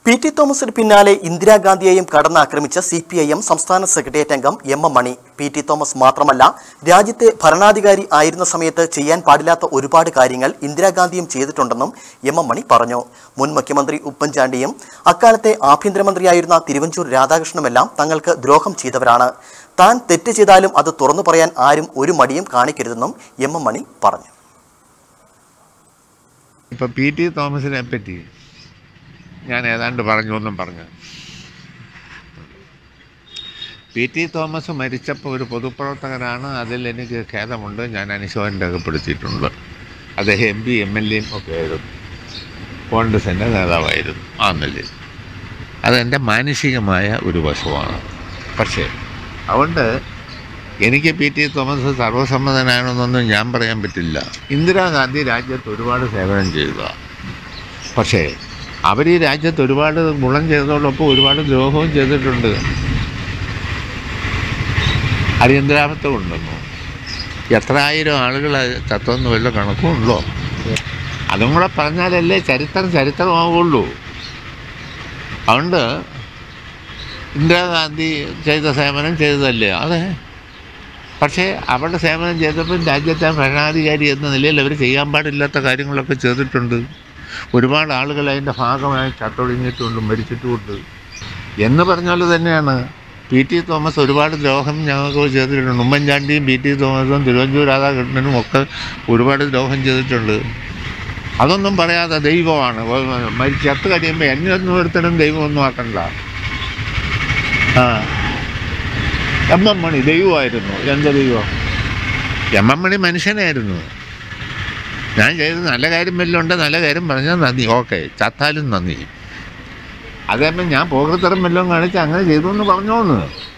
P T തോമസിന് പിന്നാലെ ഇന്ദിരാഗാന്ധിയെയും കടന്നാക്രമിച്ച സി പി ഐ എം സംസ്ഥാന സെക്രട്ടേറിയറ്റ് അംഗം M M Mani P T Thomas മാത്രമല്ല രാജ്യത്തെ ഭരണാധികാരി ആയിരുന്ന സമയത്ത് ചെയ്യാൻ പാടില്ലാത്ത ഒരുപാട് കാര്യങ്ങൾ ഇന്ദിരാഗാന്ധിയും ചെയ്തിട്ടുണ്ടെന്നും എം എം മണി പറഞ്ഞു മുൻ മുഖ്യമന്ത്രി ഉമ്മൻചാണ്ടിയും അക്കാലത്തെ ആഭ്യന്തരമന്ത്രിയായിരുന്ന തിരുവഞ്ചൂർ രാധാകൃഷ്ണനുമെല്ലാം തങ്ങൾക്ക് ദ്രോഹം ചെയ്തവരാണ് താൻ തെറ്റ് ചെയ്താലും അത് തുറന്നു പറയാൻ ആരും ഒരു മടിയും കാണിക്കരുതെന്നും എം എം മണി പറഞ്ഞു ഇപ്പം പി ടി തോമസിനെ പറ്റി ഞാൻ ഏതാണ്ട് പറഞ്ഞു എന്നും പറഞ്ഞു പി ടി തോമസ് മരിച്ചപ്പോൾ ഒരു പൊതുപ്രവർത്തകനാണ് അതിൽ എനിക്ക് ഖേദമുണ്ട് ഞാൻ അനുശോചനം രേഖപ്പെടുത്തിയിട്ടുണ്ട് അദ്ദേഹം എം പി എം എൽ എയും ഒക്കെ ആയിരുന്നു കോൺഗ്രസിൻ്റെ നേതാവായിരുന്നു ആ നിലയിൽ അതെൻ്റെ മാനുഷികമായ ഒരു വശമാണ് പക്ഷേ അതുകൊണ്ട് എനിക്ക് പി ടി തോമസ് സർവസമ്മതനാണെന്നൊന്നും ഞാൻ പറയാൻ പറ്റില്ല ഇന്ദിരാഗാന്ധി രാജ്യത്ത് ഒരുപാട് സേവനം ചെയ്തതാണ് പക്ഷേ അവർ ഈ രാജ്യത്ത് ഒരുപാട് ഗുണം ചെയ്തതോടൊപ്പം ഒരുപാട് ദ്രോഹവും ചെയ്തിട്ടുണ്ട് അടിയന്തരാവസ്ഥ ഉണ്ടെന്നു എത്ര ആയിരം ആളുകൾ ചത്തെന്ന് വല്ല കണക്കുണ്ടോ അതും കൂടെ പറഞ്ഞാലല്ലേ ചരിത്രം ചരിത്രമാവുള്ളൂ അതുകൊണ്ട് ഇന്ദിരാഗാന്ധി ചെയ്ത സേവനം ചെയ്തതല്ലേ അതെ പക്ഷേ അവരുടെ സേവനം ചെയ്തപ്പോൾ രാജ്യത്തെ ഭരണാധികാരി എന്ന നിലയിൽ അവർ ചെയ്യാൻ പാടില്ലാത്ത കാര്യങ്ങളൊക്കെ ചെയ്തിട്ടുണ്ട് ഒരുപാട് ആളുകൾ അതിൻ്റെ ഭാഗമായി ചത്തൊഴിഞ്ഞിട്ടുണ്ട് മരിച്ചിട്ടുമുണ്ട് എന്ന് പറഞ്ഞാൽ തന്നെയാണ് പി ടി തോമസ് ഒരുപാട് ദ്രോഹം ഞങ്ങൾക്ക് ചെയ്തിട്ടുണ്ട് ഉമ്മൻചാണ്ടിയും പി ടി തോമസും തിരുവഞ്ചൂർ രാധാകൃഷ്ണനും ഒക്കെ ഒരുപാട് ദ്രോഹം ചെയ്തിട്ടുണ്ട് അതൊന്നും പറയാതെ ദൈവമാണ് മരി ചത്ത് കഴിയുമ്പോൾ എന്നെ ഒന്നും ഒരുത്തരും ദൈവമൊന്നും ആക്കണ്ട ആ എം എം മണി ദൈവമായിരുന്നു എന്ത് ദൈവം എം എം മണി മനുഷ്യനായിരുന്നു ഞാൻ ചെയ്ത് നല്ല കാര്യം വല്ലതും ഉണ്ട് നല്ല കാര്യം പറഞ്ഞാൽ നന്ദി ഓക്കെ ചത്താലും നന്ദി അതേപോലെ ഞാൻ പോകത്തരം വല്ലതും കാണിച്ച് അങ്ങനെ ചെയ്തു എന്ന് പറഞ്ഞോന്ന്